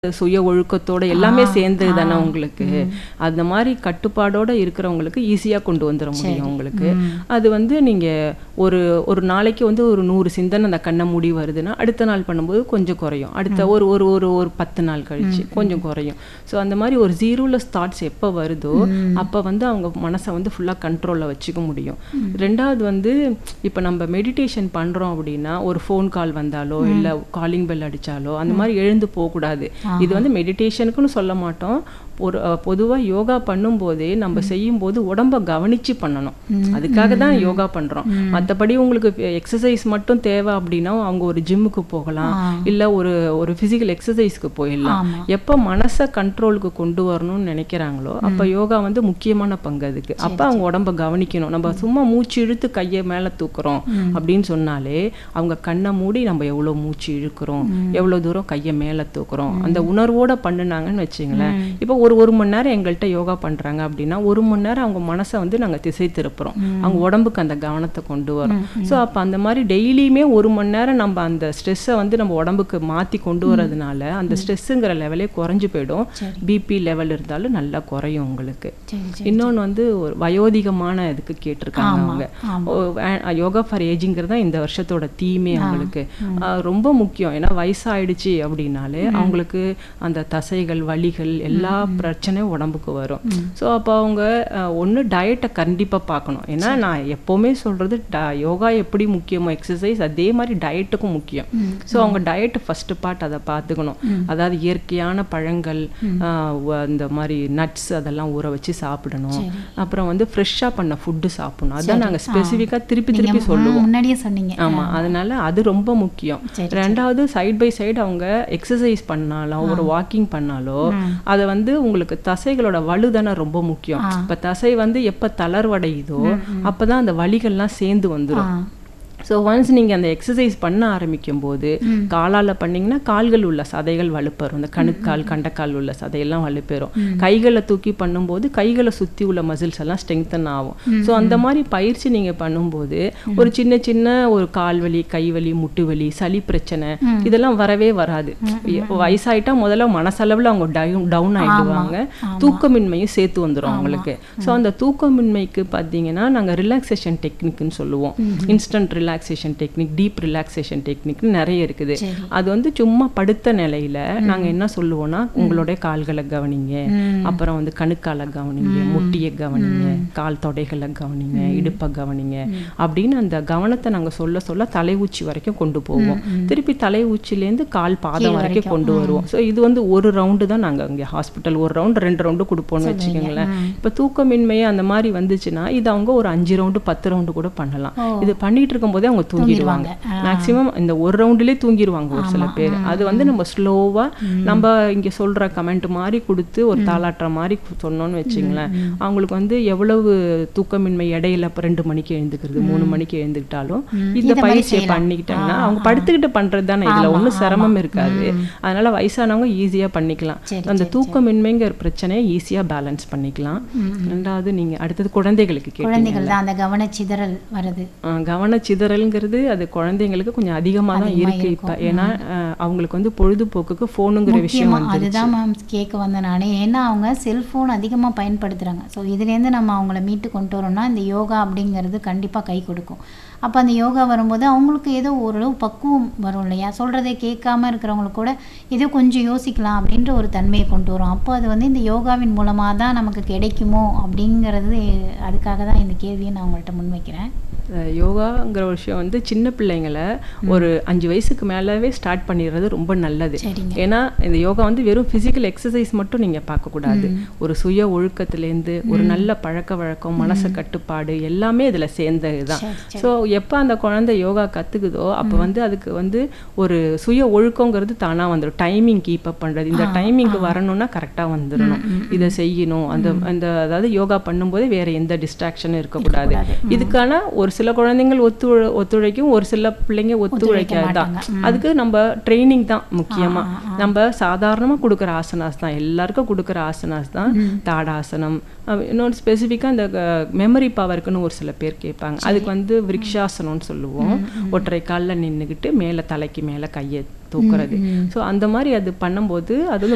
சுய ஒழுக்கத்தோட எல்லாமே சேர்ந்தது தானே உங்களுக்கு அந்த மாதிரி கட்டுப்பாடோட இருக்கிறவங்களுக்கு ஈஸியா கொண்டு வந்துட முடியும் உங்களுக்கு அது வந்து நீங்க ஒரு ஒரு நாளைக்கு வந்து ஒரு நூறு சிந்தனை அந்த கண்ணை மூடி வருதுன்னா அடுத்த நாள் பண்ணும்போது கொஞ்சம் குறையும் அடுத்த ஒரு ஒரு ஒரு ஒரு பத்து நாள் கழிச்சு கொஞ்சம் குறையும் ஸோ அந்த மாதிரி ஒரு ஜீரோலெஸ் தாட்ஸ் எப்போ வருதோ அப்போ வந்து அவங்க மனசை வந்து ஃபுல்லாக கண்ட்ரோலில் வச்சுக்க முடியும் ரெண்டாவது வந்து இப்போ நம்ம மெடிடேஷன் பண்ணுறோம் அப்படின்னா ஒரு ஃபோன் கால் வந்தாலோ இல்லை காலிங் பெல் அடிச்சாலோ அந்த மாதிரி எழுந்து போகக்கூடாது இது வந்து மெடிடேஷனுக்குன்னு சொல்ல மாட்டோம் ஒரு பொதுவாக யோகா பண்ணும்போதே நம்ம செய்யும்போது உடம்ப கவனிச்சு பண்ணணும் அதுக்காக தான் யோகா பண்றோம் மற்றபடி உங்களுக்கு எக்ஸசைஸ் மட்டும் தேவை அப்படின்னா அவங்க ஒரு ஜிம்முக்கு போகலாம் இல்ல ஒரு ஒரு பிசிக்கல் எக்ஸசைஸ்க்கு போயிடலாம் எப்போ மனசை கண்ட்ரோலுக்கு கொண்டு வரணும்னு நினைக்கிறாங்களோ அப்ப யோகா வந்து முக்கியமான பங்கு அதுக்கு அப்ப அவங்க உடம்ப கவனிக்கணும் நம்ம சும்மா மூச்சு இழுத்து கையை மேல தூக்குறோம் அப்படின்னு சொன்னாலே அவங்க கண்ணை மூடி நம்ம எவ்வளவு மூச்சு இழுக்கிறோம் எவ்வளவு தூரம் கையை மேல தூக்குறோம் அந்த உணர்வோட பண்ணுனாங்கன்னு வச்சுங்களேன் இப்போ ஒரு ஒரு மணி நேரம் எங்கள்கிட்ட யோகா பண்றாங்க அப்படின்னா ஒரு மணி நேரம் அவங்க மனசை வந்து நாங்க திசை திருப்புறோம் அவங்க உடம்புக்கு அந்த கவனத்தை கொண்டு வரோம் ஸோ அப்ப அந்த மாதிரி டெய்லியுமே ஒரு மணி நேரம் நம்ம அந்த ஸ்ட்ரெஸ்ஸை வந்து நம்ம உடம்புக்கு மாத்தி கொண்டு வரதுனால அந்த ஸ்ட்ரெஸ்ஸுங்கிற லெவலே குறைஞ்சு போயிடும் பிபி லெவல் இருந்தாலும் நல்லா குறையும் உங்களுக்கு இன்னொன்னு வந்து ஒரு வயோதிகமான இதுக்கு கேட்டிருக்காங்க அவங்க ஓ, வே- யோகா ஃபார் ஏஜிங்கிறது தான் இந்த வருஷத்தோட தீமே அவங்களுக்கு ஆஹ் ரொம்ப முக்கியம் ஏன்னா வயசாயிடுச்சு அப்படின்னாலே அவங்களுக்கு அந்த தசைகள் வலிகள் எல்லா பிரச்சனையும் உடம்புக்கு வரும் ஸோ அப்போ அவங்க ஒன்று டயட்டை கண்டிப்பாக பார்க்கணும் ஏன்னா நான் எப்போவுமே சொல்றது ட- யோகா எப்படி முக்கியமோ எக்ஸசைஸ் அதே மாதிரி டயட்டுக்கும் முக்கியம் ஸோ அவங்க டயட் ஃபர்ஸ்ட் பார்ட் அதை பார்த்துக்கணும் அதாவது இயற்கையான பழங்கள் ஆஹ் வ- இந்த மாதிரி நட்ஸ் அதெல்லாம் ஊற வச்சு சாப்பிடணும் அப்புறம் வந்து ஃப்ரெஷ்ஷாக பண்ண ஃபுட்டு சாப்பிடணும் அதான் நாங்கள் ஸ்பெசிஃபிக்காக திருப்பி திருப்பி சொல்லுவோம் முன்னாடியே சொன்னீங்க ஆமா அதனால அது ரொம்ப முக்கியம் சரி, ரெண்டாவது சைடு பை சைடு அவங்க எக்ஸசைஸ் பண்ணாலும் ஒரு வாக்கிங் பண்ணாலோ அதை வந்து உங்களுக்கு தசைகளோட வலு தானே ரொம்ப முக்கியம் இப்ப தசை வந்து எப்ப தளர்வடையுதோ அப்பதான் அந்த வலிகள்லாம் சேர்ந்து வந்துரும் ஸோ ஒன்ஸ் நீங்கள் அந்த எக்ஸசைஸ் பண்ண ஆரம்பிக்கும் போது காலால் பண்ணீங்கன்னா கால்கள் உள்ள சதைகள் வலுப்பெறும் இந்த கணுக்கால் கண்டக்கால் உள்ள சதையெல்லாம் வலுப்பெறும் கைகளை தூக்கி பண்ணும்போது கைகளை சுற்றி உள்ள மசில்ஸ் எல்லாம் ஸ்ட்ரெங்தன் ஆகும் ஸோ அந்த மாதிரி பயிற்சி நீங்கள் பண்ணும்போது ஒரு சின்ன சின்ன ஒரு கால் வலி கை வலி முட்டு வலி சளி பிரச்சனை இதெல்லாம் வரவே வராது வயசாயிட்டா முதல்ல மனசளவில் அவங்க டவுன் டவுன் ஆயிடுவாங்க தூக்கமின்மையும் சேர்த்து வந்துடும் அவங்களுக்கு ஸோ அந்த தூக்கமின்மைக்கு பார்த்தீங்கன்னா நாங்கள் ரிலாக்ஸேஷன் டெக்னிக்னு சொல்லுவோம் instant relaxation technique deep relaxation டெக்னிக்னு நிறைய இருக்குது அது வந்து சும்மா படுத்த நிலையில நாங்க என்ன சொல்லுவோம்னா உங்களுடைய கால்களை கவனிங்க அப்புறம் வந்து கணுக்கால கவனிங்க முட்டியை கவனிங்க கால் தொடைகளை கவனிங்க இடுப்பை கவனிங்க அப்படின்னு அந்த கவனத்தை நாங்க சொல்ல சொல்ல தலை உச்சி வரைக்கும் கொண்டு போவோம் திருப்பி தலை உச்சிலேருந்து கால் பாதம் வரைக்கும் கொண்டு வருவோம் ஸோ இது வந்து ஒரு ரவுண்டு தான் நாங்க இங்க ஹாஸ்பிட்டல் ஒரு ரவுண்டு ரெண்டு ரவுண்டு கொடுப்போம்னு வச்சுக்கோங்களேன் இப்போ தூக்கமின்மை அந்த மாதிரி வந்துச்சுன்னா இது அவங்க ஒரு அஞ்சு ரவுண்டு பத்து ரவுண்டு கூட பண்ணலாம் இது பண்ணிட்டு இருக்கும்போதே அவங்க தூங்கிடுவாங்க மேக்சிமம் இந்த ஒரு ரவுண்டுலேயே தூங்கிடுவாங்க ஒரு சில பேர் அது வந்து நம்ம ஸ்லோவா நம்ம இங்க சொல்ற கமெண்ட் மாதிரி கொடுத்து ஒரு தாளாட்டுற மாதிரி சொன்னோம்னு வச்சுங்களேன் அவங்களுக்கு வந்து எவ்வளவு தூக்கமின்மை இடையில இப்ப ரெண்டு மணிக்கு எழுந்துக்கிறது மூணு மணிக்கு எழுந்துக்கிட்டாலும் இந்த பயிற்சியை பண்ணிக்கிட்டாங்கன்னா அவங்க படுத்துக்கிட்டு பண்றது தானே இதுல ஒண்ணும் சிரமம் இருக்காது அதனால வயசானவங்க ஈஸியா பண்ணிக்கலாம் அந்த தூக்கமின்மைங்கிற பிரச்சனையை ஈஸியா பேலன்ஸ் பண்ணிக்கலாம் ரெண்டாவது நீங்க அடுத்தது குழந்தைகளுக்கு கேட்டீங்க குழந்தைகள் தான் அந்த கவனச்சிதறல் வருது ஆஹ் கவனச்சிதறல்ங்கிறது அது குழந்தைங்களுக்கு கொஞ்சம் அதிகமா தான் இருக்கு இப்ப ஏன்னா ஆஹ் அவங்களுக்கு வந்து பொழுதுபோக்குக்கு போனுங்கிற விஷயம் முக்கியமா அதுதான் மேம் கேட்க வந்தேன் நானே ஏன்னா அவங்க செல்போன் அதிகமா பயன்படுத்துறாங்க ஸோ இதுலேருந்து நம்ம அவங்கள மீட்டு கொண்டு வரோம்னா இந்த யோகா அப்படிங்கிறது கண்டிப்பா கை கொடுக்கும் அப்போ அந்த யோகா வரும்போது அவங்களுக்கு ஏதோ ஓரளவு பக்குவம் வரும் இல்லையா சொல்றதை கேட்காம இருக்கிறவங்களுக்கு கூட ஏதோ கொஞ்சம் யோசிக்கலாம் அப்படின்ற ஒரு தன்மையை கொண்டு வரும் அப்போ அது வந்து இந்த யோகாவின் மூலமா தான் நமக்கு கிடைக்குமோ அப்படிங்கிறது அதுக்காக தான் இந்த கேள்வியை நான் உங்கள்கிட்ட முன்வைக்கிறேன் அஹ் யோகாங்கிற ஒரு விஷயம் வந்து சின்ன பிள்ளைங்களை ஒரு அஞ்சு வயசுக்கு மேலவே ஸ்டார்ட் பண்ணிடுறது ரொம்ப நல்லது சரிங்க. ஏன்னா இந்த யோகா வந்து வெறும் பிசிக்கல் எக்ஸசைஸ் மட்டும் நீங்க பார்க்க கூடாது ஒரு சுய ஒழுக்கத்திலேருந்து ஒரு நல்ல பழக்க வழக்கம் மனசு கட்டுப்பாடு எல்லாமே இதுல சேர்ந்ததுதான் ஸோ எப்போ அந்த குழந்தை யோகா கத்துக்குதோ அப்போ வந்து அதுக்கு வந்து ஒரு சுய ஒழுக்கங்கிறது தானா வந்துடும் டைமிங் கீப் அப் பண்றது இந்த டைமிங்க்கு வரணும்னா கரெக்டா வந்துடணும் இதை செய்யணும் அந்த அந்த அதாவது யோகா பண்ணும்போது வேற எந்த டிஸ்ட்ராக்ஷனும் இருக்கக்கூடாது இதுக்கான ஒரு சில குழந்தைங்கள் ஒத்து ஒத்துழைக்கும் ஒரு சில பிள்ளைங்க ஒத்துழைக்காது தான் அதுக்கு நம்ம ட்ரைனிங் தான் முக்கியமா நம்ம சாதாரணமா கொடுக்குற ஆசனாஸ் தான் எல்லாருக்கும் கொடுக்குற ஆசனாஸ் தான் தாடாசனம் அஹ் இன்னொரு ஸ்பெசிஃபிக்காக இந்த மெமரி பவருக்குன்னு ஒரு சில பேர் கேட்பாங்க அதுக்கு வந்து விருக்ஷாசனம்னு சொல்லுவோம் ஒற்றை காலில் நின்றுக்கிட்டு மேலே தலைக்கு மேலே கையை தூக்குறது ஸோ அந்த மாதிரி அது பண்ணும்போது அது வந்து